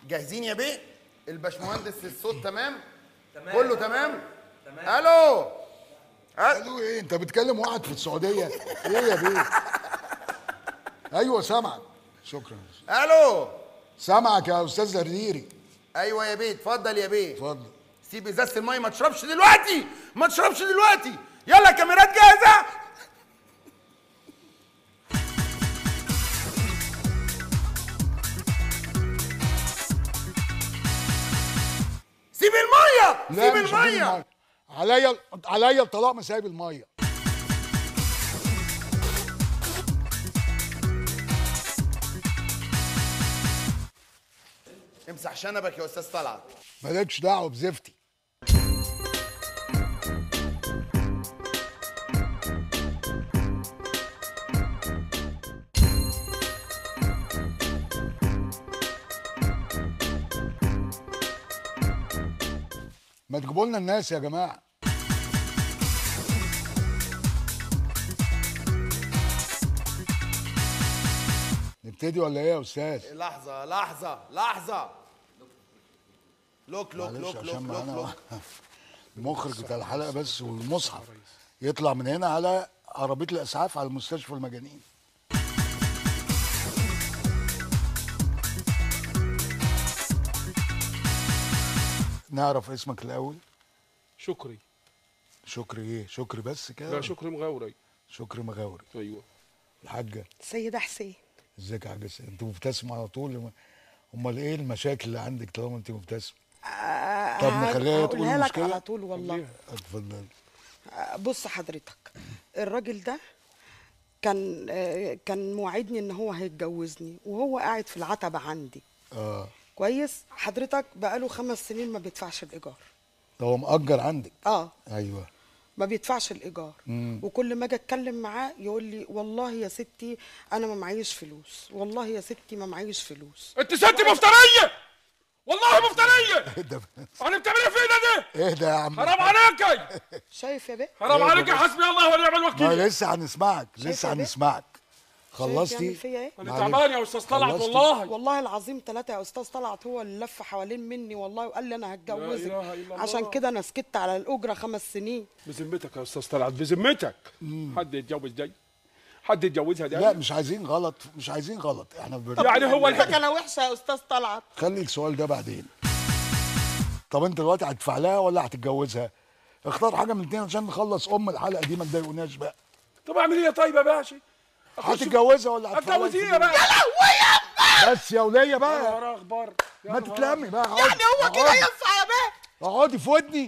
جاهزين يا بيه الباشمهندس الصوت تمام تمام كله تمام تمام الو قالوا ايه انت بتكلم واحد في السعوديه ايه يا بيه ايوه سامعك شكرا الو سامعك يا استاذ زريري ايوه يا بيه اتفضل يا بيه اتفضل سيب ازازه الميه ما تشربش دلوقتي ما تشربش دلوقتي يلا كاميرات جاهزه سيب الميه لا سيب مش هجيب الميه المية. عليا عليا الطلاق ما سايب الميه امسح شنبك يا استاذ طلعت مالكش دعوه بزفتي ما تجيبوا لنا الناس يا جماعه نبتدي ولا ايه يا استاذ لحظه لحظه لحظه لوك لوك معلش لوك عشان لوك لوك معانا لوك المخرج بتاع الحلقه بس والمصحف يطلع من هنا على عربيه الاسعاف على مستشفى المجانين نعرف اسمك الاول شكري شكري ايه شكري بس كده لا شكري مغاوري شكري مغاوري ايوه الحاجه سيدة حسين ازيك يا حاجه سيد؟ انت مبتسمه على طول امال ايه المشاكل اللي عندك طالما انت مبتسمه طب نخليها تقول هقولها لك المشكله على طول والله اتفضل آه، بص حضرتك الراجل ده كان آه، كان موعدني ان هو هيتجوزني وهو قاعد في العتبة عندي اه كويس حضرتك بقاله خمس سنين ما بيدفعش الايجار هو مأجر عندك اه ايوه ما بيدفعش الايجار وكل ما اجي اتكلم معاه يقول لي والله يا ستي انا ما معيش فلوس والله يا ستي ما معيش فلوس انت ست مفتريه والله مفتريه اهدى انا بتعملي فينا دي اهدى يا عم حرام عليك شايف يا بيه حرام إيه عليك ده بس؟ حسبي الله ونعم ما الوكيل لسه هنسمعك لسه يا بيه؟ هنسمعك شايف يعمل خلصتي فيا ايه انا معلش. تعبان يا استاذ طلعت خلصتي؟ والله والله العظيم ثلاثة يا أستاذ طلعت هو اللي لف حوالين مني والله وقال لي أنا هتجوزك لا إله إلا الله. عشان كده أنا سكت على الأجرة خمس سنين بذمتك يا استاذ طلعت بذمتك حد يتجوز دي حد يتجوزها دي لا مش عايزين غلط مش عايزين غلط احنا بر... يعني هو لك الحق أنا وحشة يا أستاذ طلعت خلي السؤال ده بعدين طب انت دلوقتي هتدفع لها ولا هتتجوزها اختار حاجه من الاثنين عشان نخلص ام الحلقه دي ما تضايقوناش بقى طب اعمل ايه طيب يا باشا أخش- هتتجوزها ولا هتدفع لها اتجوز ايه يا الفلوس؟ باشا بس يا وليه يا بقى نهار اخبار يا ما نهار تتلمي بقى اقعدي يعني هو كده اقعدي. ينفع يا بيه اقعدي في ودني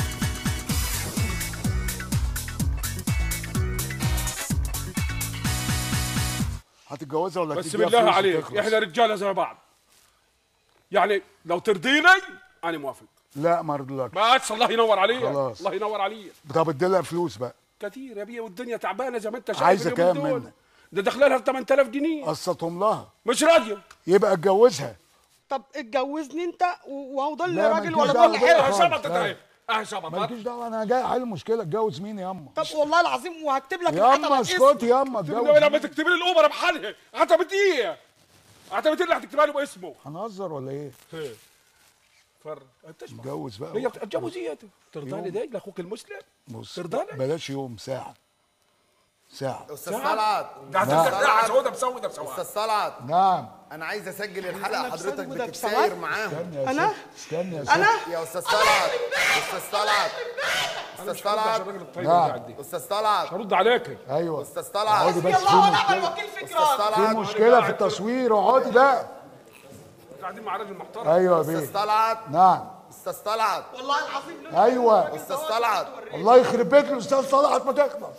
هتتجوزها ولا بس هتديها بالله فلوس عليك وتخلص؟ احنا رجاله زي بعض يعني لو ترضيني انا موافق لا ما رضلكش بس الله ينور عليك خلاص. الله ينور عليك طب اديلها فلوس بقى كتير يا بيه والدنيا تعبانه زي ما انت شايف عايزة اليومين كام دول. منك؟ ده داخله لها 8000 جنيه قسطهم لها مش راضيه يبقى اتجوزها طب اتجوزني أنت و- وهو ضل لا، راجل مالكيش ولا دعوة ضل بيا. حلو خالص، اه شبطت لا. اهي اه شبطت مالكيش دعوه انا جاي احل مشكله اتجوز مين يا اما طب والله العظيم وهكتب لك يا الحتة اما بالاسم. اسكتي يا اما تقول اتجوز لما تكتبي لي الاوبرا بحالها عتبت ايه عتبت اللي هتكتبها له باسمه هنهزر ولا ايه؟ إيه. فر انت تسمع اتجوز بقى هي اتجوز ايه ترضاني ده لاخوك المسلم بص ترضاني بلاش يوم ساعه ساعه استاذ طلعت ده هتبقى سودة مسودة بسودة استاذ طلعت نعم انا عايز اسجل الحلقه أنا حضرتك بسود وده بتتساير بسواد. معاهم استنى يا أنا؟ ست استنى يا ست أنا يا استاذ طلعت استاذ طلعت استاذ طلعت الراجل الطيب نعم. اللي قاعد دي استاذ طلعت هرد عليك ايوه استاذ اقعدي طلعت بس في الله ونعم مشكله الوكيل استاذ فكران في طلعت مشكله في التصوير اقعدي بقى قاعدين مع راجل محترم ايوه يا استاذ بيه طلعت نعم استاذ طلعت والله العظيم لولا ايوه استاذ طلعت الله يخرب بيت الاستاذ طلعت ما تخلص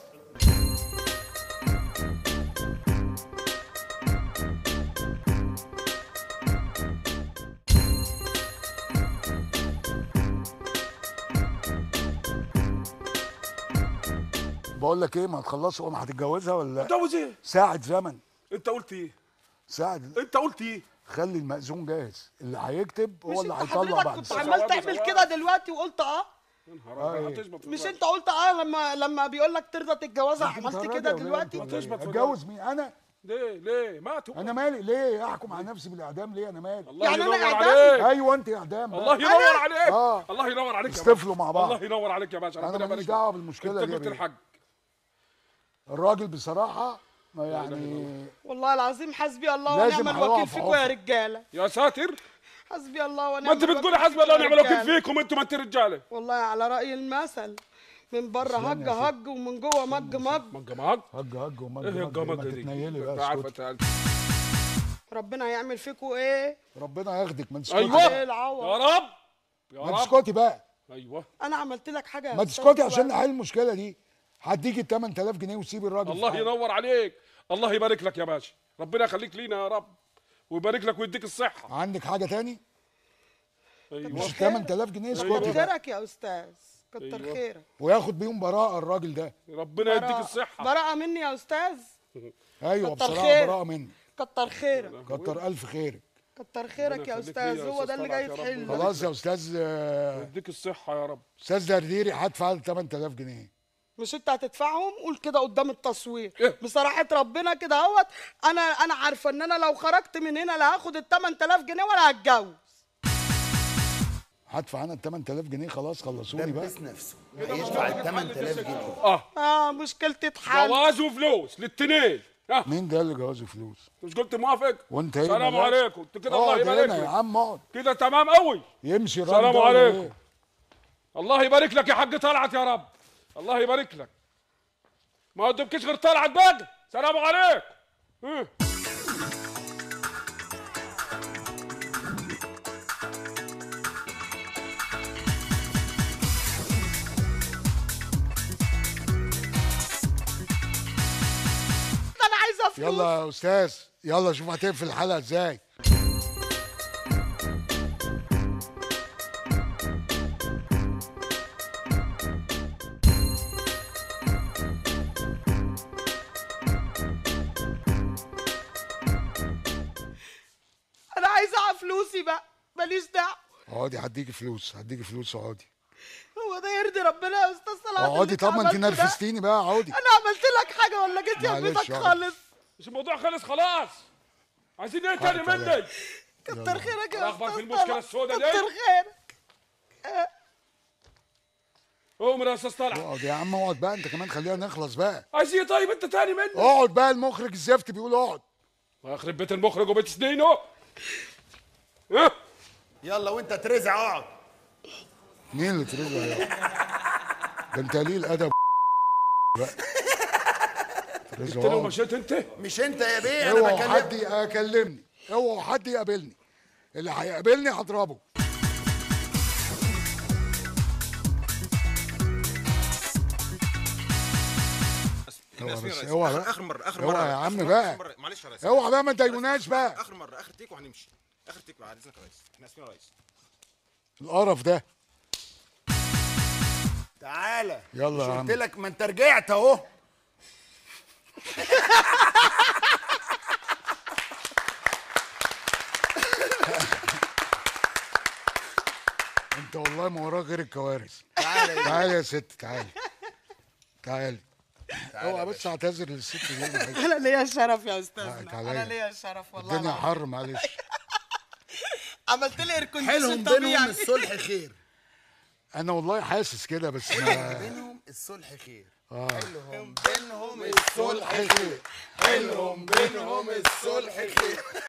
بقول لك ايه ما تخلصوا قوم هتتجوزها ولا لا اتجوز ايه ساعة زمن انت قلت ايه ساعة انت قلت ايه خلي المأذون جاهز اللي هيكتب هو مش اللي انت هيطلع حضرتك بعد كنت ساعة عمال سواد تعمل وسواد. كده دلوقتي وقلت اه يا نهار أبيض، إيه؟ هتشبط في مش الوقت. انت قلت اه لما لما بيقول لك ترضى تتجوزها عملت بتهرجي كده ولا إيه؟ دلوقتي ولا إيه؟ هتشبط في اتجوز مين انا ليه ليه ماتوا انا مالي ليه احكم على نفسي بالاعدام ليه انا مالي الله يعني أنا ينور إعدام؟ عليك ايوه انت اعدام بقى. الله ينور عليك آه. الله ينور عليك يا اصطفلوا باشا. مع بعض. الله ينور عليك يا باشا أنا ربنا ماليش يبارك دعوة لك. بالمشكلة انت دي يا قلت بيه. الحق الراجل بصراحه ما يعني والله العظيم حسبي الله لازم ونعم هيقع الوكيل في فيكم يا حفرة. رجاله يا ساتر حسبي الله ونعم ما انت بتقولي الوكيل حسبي الله فيكم ونعم يا الوكيل رجالة. فيكم انتم ما انت رجاله والله على رأي المثل من بره هج هج ومن جوه مج مج مج مج هج هج ومج ايه مج يا ما جمج دي تتنيلي انت بقى عارفه اسكتي. تعال. ربنا هيعمل فيكم ايه ربنا ياخدك ما تسكتي ايوه ايه العوض يا رب يا ما رب تسكتي بقى ايوه انا عملت لك حاجه يا ما أستاذ تسكتي عشان دلوقتي؟ نحل المشكله دي هديكي ال 8000 جنيه وسيبي الراجل الله في حاله. ينور عليك الله يبارك لك يا باشا ربنا يخليك لينا يا رب ويبارك لك ويديك الصحه عندك حاجه تاني ايوه مش 8000 جنيه كتر اسكتي بقى خيرك يا استاذ كتر أيوة. خيرك وياخد بيهم براءه الراجل ده ربنا يديك براءة- الصحه براءة مني يا استاذ ايوه كتر بصراحه خير. براءه مني كتر خيرك كتر الف خيرك كتر خيرك يا يخليك استاذ ليا يا هو ده أستاذ اللي طلعت جاي يا رب. تحل خلاص يا استاذ آه، يديك الصحه يا رب استاذ درديري هدفع ال 8000 جنيه مش انت هتدفعهم قول كده قدام التصوير إيه؟ بصراحه ربنا كده اهوت انا انا عارفه ان انا لو خرجت من هنا لا هاخد ال 8000 جنيه ولا هتجوز هدفع انا ال 8000 جنيه خلاص خلصوني بقى دبس نفسه هيدفع ال 8000 جنيه اه اه مشكلتي اتحل جواز وفلوس للاثنين ها مين ده اللي جوازه فلوس مش قلت موافق وانت ايه سلام ملاك؟ عليكم انت كده الله اقعد يبارك هنا يا لك عم اقعد كده تمام قوي يمشي الراجل سلام ده ولا عليكم. إيه؟ الله يبارك لك يا حاج طلعت يا رب الله يبارك لك ما قدامكش غير طلعت بقى سلام عليكم ها. انا عايزه فلوس يلا يا استاذ يلا شوف هتقفل الحلقه ازاي انا عايزه فلوسي بقى ماليش دعوه اقعدي هديكي فلوس هديكي فلوس اقعدي هو ده يرضي ربنا يا استاذ صلاح اللي اقعدي طب ما انت عملته ده؟ نرفزتيني بقى اقعدي انا عملت لك حاجه ولا جيت معلش يرضيك يا خالص مش الموضوع خلص خلاص عايزين ايه تاني حقك عليا. مني كتر خيرك يا رغبة استاذ في المشكلة طلعت. السوداء دي؟ كتر خيرك قوم يا استاذ طلعت اقعد يا عم اقعد بقى انت كمان خلينا نخلص بقى عايز ايه طيب انت تاني مني اقعد بقى المخرج الزفت بيقول اقعد يخرب بيت المخرج وبيت سنينه ها يلا وانت ترزع اقعد مين اللي ترزق يا ده انت قليل ادب بقى ترزق انت لو اقعد. مشيت انت مش انت يا بيه انا اوعوا حد بكلمك يكلمني اوعوا حد يقابلني اللي هيقابلني هضربه احنا اوعى اسفين بس يا ريس اوعى اخر بقى اخر مره اخر اوعى مره يا عم آخر مرة، بقى. آخر مرة. معلش يا ريس اوعى بقى ما تضايقوناش بقى اخر مره اخر تيك وهنمشي اخر تيك بعد اذنك يا ريس احنا اسفين يا ريس القرف ده تعالى يلا مش يا قلت عم. لك ما انت رجعت اهو انت والله ما وراك غير الكوارث تعالى يا تعالي يا ست تعالي تعالي اوعى بس اعتذر للست دي أنا حاجة. انا ليا الشرف يا حقك استاذنا عليا. انا ليا الشرف والله الدنيا العظيم. حر معلش عملت لي اير حلهم كونديشن بينهم طبيعي الصلح خير انا والله حاسس كده بس ما بينهم الصلح خير اه حلهم بينهم الصلح خير حلهم بينهم الصلح خير